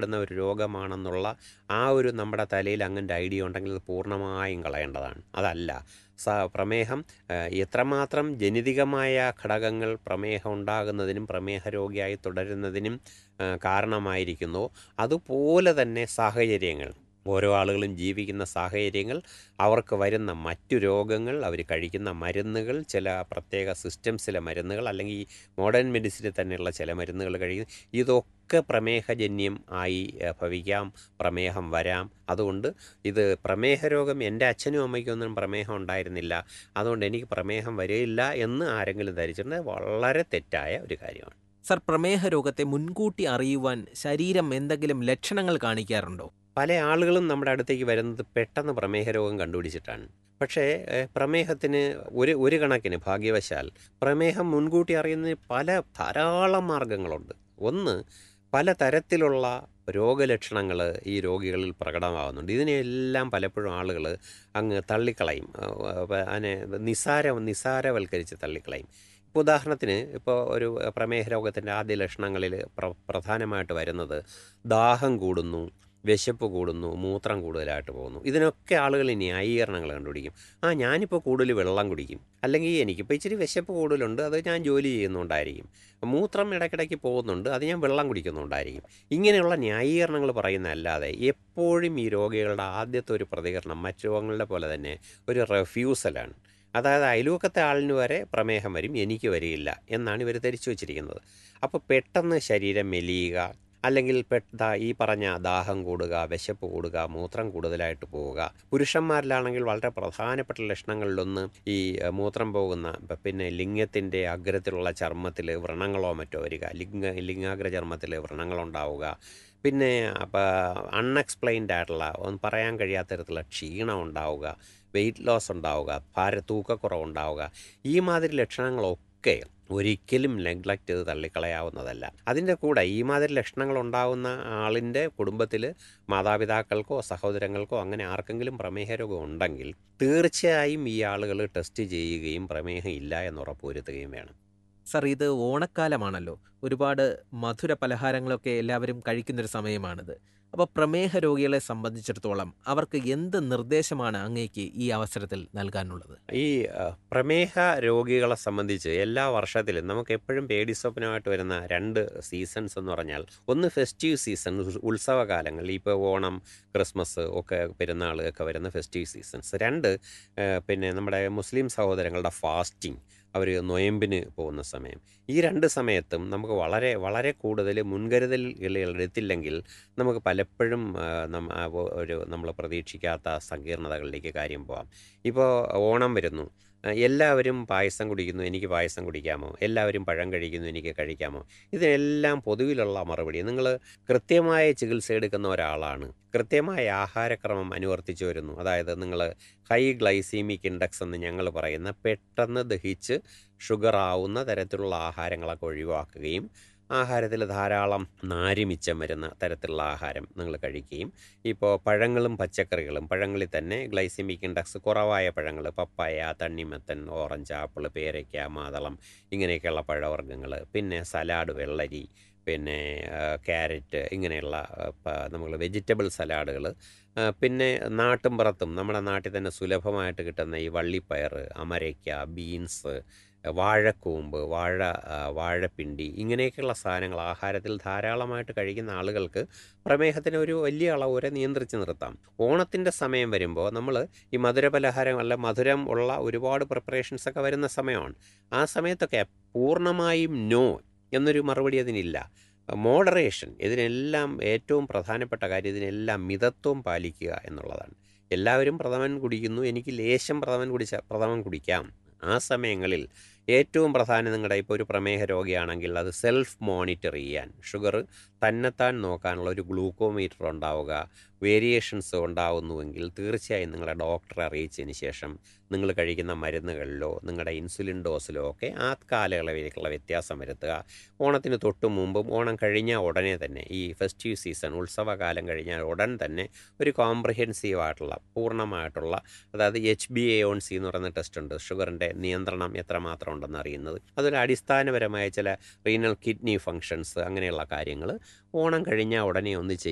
പകരപ്പെടുന്ന ഒരു രോഗമാണെന്നുള്ള ആ ഒരു നമ്മുടെ തലയിൽ അങ്ങനത്തെ ഐഡിയ ഉണ്ടെങ്കിൽ അത് പൂർണ്ണമായും കളയേണ്ടതാണ് അതല്ല സ പ്രമേഹം ഏഹ്, എത്രമാത്രം ജനിതകമായ ഘടകങ്ങൾ പ്രമേഹം ഉണ്ടാകുന്നതിനും പ്രമേഹ രോഗിയായി തുടരുന്നതിനും ഏഹ്, കാരണമായിരിക്കുന്നു അതുപോലെ തന്നെ സാഹചര്യങ്ങൾ ഓരോ ആളുകളും ജീവിക്കുന്ന സാഹചര്യങ്ങൾ അവർക്ക് വരുന്ന മറ്റു രോഗങ്ങൾ അവർ കഴിക്കുന്ന മരുന്നുകൾ ചില പ്രത്യേക സിസ്റ്റംസിലെ മരുന്നുകൾ അല്ലെങ്കിൽ ഈ മോഡേൺ മെഡിസിനിൽ തന്നെയുള്ള ചില മരുന്നുകൾ കഴിക്കും ഇതൊക്കെ പ്രമേഹജന്യം ആയി ഏഹ്, ഭവിക്കാം പ്രമേഹം വരാം അതുകൊണ്ട് ഇത് പ്രമേഹ രോഗം എൻ്റെ അച്ഛനും അമ്മയ്ക്കൊന്നും പ്രമേഹം ഉണ്ടായിരുന്നില്ല അതുകൊണ്ട് എനിക്ക് പ്രമേഹം വരില്ല എന്ന് ആരെങ്കിലും ധരിച്ചിട്ടുണ്ടെങ്കിൽ വളരെ തെറ്റായ ഒരു കാര്യമാണ് സർ പ്രമേഹ രോഗത്തെ മുൻകൂട്ടി അറിയുവാൻ ശരീരം എന്തെങ്കിലും ലക്ഷണങ്ങൾ കാണിക്കാറുണ്ടോ പല ആളുകളും നമ്മുടെ അടുത്തേക്ക് വരുന്നത് പെട്ടെന്ന് പ്രമേഹ രോഗം കണ്ടുപിടിച്ചിട്ടാണ് പക്ഷേ ഏഹ്, പ്രമേഹത്തിന് ഒരു ഒരു കണക്കിന് ഭാഗ്യവശാൽ പ്രമേഹം മുൻകൂട്ടി അറിയുന്നതിന് പല ധാരാളം മാർഗങ്ങളുണ്ട് ഒന്ന് പല തരത്തിലുള്ള രോഗലക്ഷണങ്ങൾ ഈ രോഗികളിൽ പ്രകടമാകുന്നുണ്ട് ഇതിനെല്ലാം പലപ്പോഴും ആളുകൾ അങ്ങ് തള്ളിക്കളയും ഏഹ്, അതിനെ നിസാര നിസാരവൽക്കരിച്ച് തള്ളിക്കളയും ഇപ്പോൾ ഉദാഹരണത്തിന് ഇപ്പോൾ ഒരു പ്രമേഹ രോഗത്തിൻ്റെ ആദ്യ ലക്ഷണങ്ങളിൽ പ്ര പ്രധാനമായിട്ട് വരുന്നത് ദാഹം കൂടുന്നു വിശപ്പ് കൂടുന്നു മൂത്രം കൂടുതലായിട്ട് പോകുന്നു ഇതിനൊക്കെ ആളുകൾ ന്യായീകരണങ്ങൾ കണ്ടുപിടിക്കും ആ ഞാനിപ്പോൾ കൂടുതൽ വെള്ളം കുടിക്കും അല്ലെങ്കിൽ എനിക്കിപ്പോൾ ഇച്ചിരി വിശപ്പ് കൂടുതലുണ്ട് അത് ഞാൻ ജോലി ചെയ്യുന്നുണ്ടായിരിക്കും മൂത്രം ഇടയ്ക്കിടയ്ക്ക് പോകുന്നുണ്ട് അത് ഞാൻ വെള്ളം കുടിക്കുന്നുണ്ടായിരിക്കും ഇങ്ങനെയുള്ള ന്യായീകരണങ്ങൾ പറയുന്നതല്ലാതെ എപ്പോഴും ഈ രോഗികളുടെ ആദ്യത്തെ ഒരു പ്രതികരണം മറ്റു രോഗങ്ങളുടെ പോലെ തന്നെ ഒരു റെഫ്യൂസലാണ് അതായത് അയൽവക്കത്തെ ആളിന് വരെ പ്രമേഹം വരും എനിക്ക് വരികയില്ല എന്നാണ് ഇവർ ധരിച്ചു വച്ചിരിക്കുന്നത് അപ്പോൾ പെട്ടെന്ന് ശരീരം മെലിയുക അല്ലെങ്കിൽ പെട്ട ഈ പറഞ്ഞ ദാഹം കൂടുക വിശപ്പ് കൂടുക മൂത്രം കൂടുതലായിട്ട് പോവുക പുരുഷന്മാരിലാണെങ്കിൽ വളരെ പ്രധാനപ്പെട്ട ലക്ഷണങ്ങളിലൊന്ന് ഈ ഏഹ്, മൂത്രം പോകുന്ന പ- പിന്നെ ലിംഗത്തിൻ്റെ അഗ്രത്തിലുള്ള ചർമ്മത്തിൽ വ്രണങ്ങളോ മറ്റോ വരിക ലിംഗ ലിംഗാഗ്ര ചർമ്മത്തിൽ വ്രണങ്ങളുണ്ടാവുക പിന്നെ അപ്പോൾ അൺഎക്സ്പ്ലെയിൻഡ് ആയിട്ടുള്ള ഒന്നും പറയാൻ കഴിയാത്ത തരത്തിലുള്ള ക്ഷീണം ഉണ്ടാവുക വെയിറ്റ് ലോസ് ഉണ്ടാവുക ഭാര തൂക്കക്കുറവുണ്ടാവുക ഈ മാതിരി ലക്ഷണങ്ങളൊക്കെ ഒരിക്കലും നെഗ്ലക്റ്റ് ചെയ്ത് തള്ളിക്കളയാവുന്നതല്ല അതിൻ്റെ കൂടെ ഈ മാതിരി ലക്ഷണങ്ങൾ ഉണ്ടാകുന്ന ആളിൻ്റെ കുടുംബത്തിൽ മാതാപിതാക്കൾക്കോ സഹോദരങ്ങൾക്കോ അങ്ങനെ ആർക്കെങ്കിലും പ്രമേഹ രോഗം ഉണ്ടെങ്കിൽ തീർച്ചയായും ഈ ആളുകൾ ടെസ്റ്റ് ചെയ്യുകയും പ്രമേഹം ഇല്ല എന്ന് ഉറപ്പുവരുത്തുകയും വേണം സർ ഇത് ഓണക്കാലമാണല്ലോ ഒരുപാട് മധുര പലഹാരങ്ങളൊക്കെ എല്ലാവരും കഴിക്കുന്നൊരു സമയമാണിത് അപ്പോൾ പ്രമേഹ രോഗികളെ സംബന്ധിച്ചിടത്തോളം അവർക്ക് എന്ത് നിർദ്ദേശമാണ് അങ്ങേക്ക് ഈ അവസരത്തിൽ നൽകാനുള്ളത് ഈ അഹ്, പ്രമേഹ രോഗികളെ സംബന്ധിച്ച് എല്ലാ വർഷത്തിലും നമുക്ക് എപ്പോഴും പേടിസ്വപ്നമായിട്ട് വരുന്ന രണ്ട് സീസൺസ് എന്ന് പറഞ്ഞാൽ ഒന്ന് ഫെസ്റ്റീവ് സീസൺ ഉത്സവകാലങ്ങൾ ഇപ്പോൾ ഓണം ക്രിസ്മസ് ഒക്കെ പെരുന്നാൾ ഒക്കെ വരുന്ന ഫെസ്റ്റീവ് സീസൺസ് രണ്ട് ഏഹ്, പിന്നെ നമ്മുടെ മുസ്ലിം സഹോദരങ്ങളുടെ ഫാസ്റ്റിംഗ് അവർ നൊയമ്പിന് പോകുന്ന സമയം ഈ രണ്ട് സമയത്തും നമുക്ക് വളരെ വളരെ കൂടുതൽ മുൻകരുതലുകൾ എടുത്തില്ലെങ്കിൽ നമുക്ക് പലപ്പോഴും ആ, നമ്മ ആ, ഒ- ഒരു നമ്മൾ പ്രതീക്ഷിക്കാത്ത സങ്കീർണതകളിലേക്ക് കാര്യം പോവാം ഇപ്പോൾ ഓണം വരുന്നു ആ, എല്ലാവരും പായസം കുടിക്കുന്നു എനിക്ക് പായസം കുടിക്കാമോ എല്ലാവരും പഴം കഴിക്കുന്നു എനിക്ക് കഴിക്കാമോ ഇതിനെല്ലാം പൊതുവിലുള്ള മറുപടി നിങ്ങൾ കൃത്യമായ ചികിത്സ എടുക്കുന്ന ഒരാളാണ് കൃത്യമായ ആഹാരക്രമം അനുവർത്തിച്ചു വരുന്നു അതായത് നിങ്ങൾ ഹൈ ഗ്ലൈസീമിക് ഇൻഡെക്സ് എന്ന് ഞങ്ങൾ പറയുന്ന പെട്ടെന്ന് ദഹിച്ച് ഷുഗർ ആവുന്ന തരത്തിലുള്ള ആഹാരങ്ങളൊക്കെ ഒഴിവാക്കുകയും ആഹാരത്തിൽ ധാരാളം നാരിമിച്ചം വരുന്ന തരത്തിലുള്ള ആഹാരം നിങ്ങൾ കഴിക്കുകയും ഇപ്പോൾ പഴങ്ങളും പച്ചക്കറികളും പഴങ്ങളിൽ തന്നെ ഗ്ലൈസിമിക് ഇൻഡെക്സ് കുറവായ പഴങ്ങൾ പപ്പായ തണ്ണിമത്തൻ ഓറഞ്ച് ആപ്പിൾ പേരയ്ക്ക മാതളം ഇങ്ങനെയൊക്കെയുള്ള പഴവർഗ്ഗങ്ങൾ പിന്നെ സലാഡ് വെള്ളരി പിന്നെ ആ, ക്യാരറ്റ് ഇങ്ങനെയുള്ള നമ്മൾ വെജിറ്റബിൾ സലാഡുകൾ പിന്നെ നാട്ടുംപുറത്തും നമ്മുടെ നാട്ടിൽ തന്നെ സുലഭമായിട്ട് കിട്ടുന്ന ഈ വള്ളിപ്പയർ അമരയ്ക്ക ബീൻസ് വാഴക്കൂമ്പ് വാഴ ആ, വാഴപ്പിണ്ടി ഇങ്ങനെയൊക്കെയുള്ള സാധനങ്ങൾ ആഹാരത്തിൽ ധാരാളമായിട്ട് കഴിക്കുന്ന ആളുകൾക്ക് പ്രമേഹത്തിന് ഒരു വലിയ അളവ് വരെ നിയന്ത്രിച്ച് നിർത്താം ഓണത്തിൻ്റെ സമയം വരുമ്പോൾ നമ്മൾ ഈ മധുരപലഹാരം അല്ല മധുരം ഉള്ള ഒരുപാട് പ്രിപ്പറേഷൻസ് ഒക്കെ വരുന്ന സമയമാണ് ആ സമയത്തൊക്കെ പൂർണ്ണമായും നോ എന്നൊരു മറുപടി അതിനില്ല മോഡറേഷൻ ഇതിനെല്ലാം ഏറ്റവും പ്രധാനപ്പെട്ട കാര്യം ഇതിനെല്ലാം മിതത്വം പാലിക്കുക എന്നുള്ളതാണ് എല്ലാവരും പ്രഥമൻ കുടിക്കുന്നു എനിക്ക് ലേശം പ്രഥമൻ കുടിച്ച പ്രഥമൻ കുടിക്കാം ആ സമയങ്ങളിൽ ഏറ്റവും പ്രധാനം നിങ്ങളുടെ ഇപ്പോൾ ഒരു പ്രമേഹ രോഗിയാണെങ്കിൽ അത് സെൽഫ് മോണിറ്റർ ചെയ്യാൻ ഷുഗർ തന്നെത്താൻ നോക്കാനുള്ള ഒരു ഗ്ലൂക്കോമീറ്റർ ഉണ്ടാവുക വേരിയേഷൻസ് ഉണ്ടാവുന്നുവെങ്കിൽ തീർച്ചയായും നിങ്ങളുടെ ഡോക്ടറെ അറിയിച്ചതിന് ശേഷം നിങ്ങൾ കഴിക്കുന്ന മരുന്നുകളിലോ നിങ്ങളുടെ ഇൻസുലിൻ ഡോസിലോ ഒക്കെ ആ കാലയളവിലേക്കുള്ള വ്യത്യാസം വരുത്തുക ഓണത്തിന് തൊട്ട് മുമ്പും ഓണം കഴിഞ്ഞ ഉടനെ തന്നെ ഈ ഫെസ്റ്റീവ് സീസൺ ഉത്സവകാലം കഴിഞ്ഞാൽ ഉടൻ തന്നെ ഒരു കോംപ്രിഹെൻസീവ് ആയിട്ടുള്ള പൂർണ്ണമായിട്ടുള്ള അതായത് H B A on C എന്ന് പറയുന്ന ടെസ്റ്റ് ഉണ്ട് ഷുഗറിൻ്റെ നിയന്ത്രണം എത്രമാത്രം ഉണ്ടെന്ന് അറിയുന്നത് അതൊരു അടിസ്ഥാനപരമായ ചില റീനൽ കിഡ്നി ഫങ്ഷൻസ് അങ്ങനെയുള്ള കാര്യങ്ങൾ ഓണം കഴിഞ്ഞാൽ ഉടനെ ഒന്ന് ചെയ്യും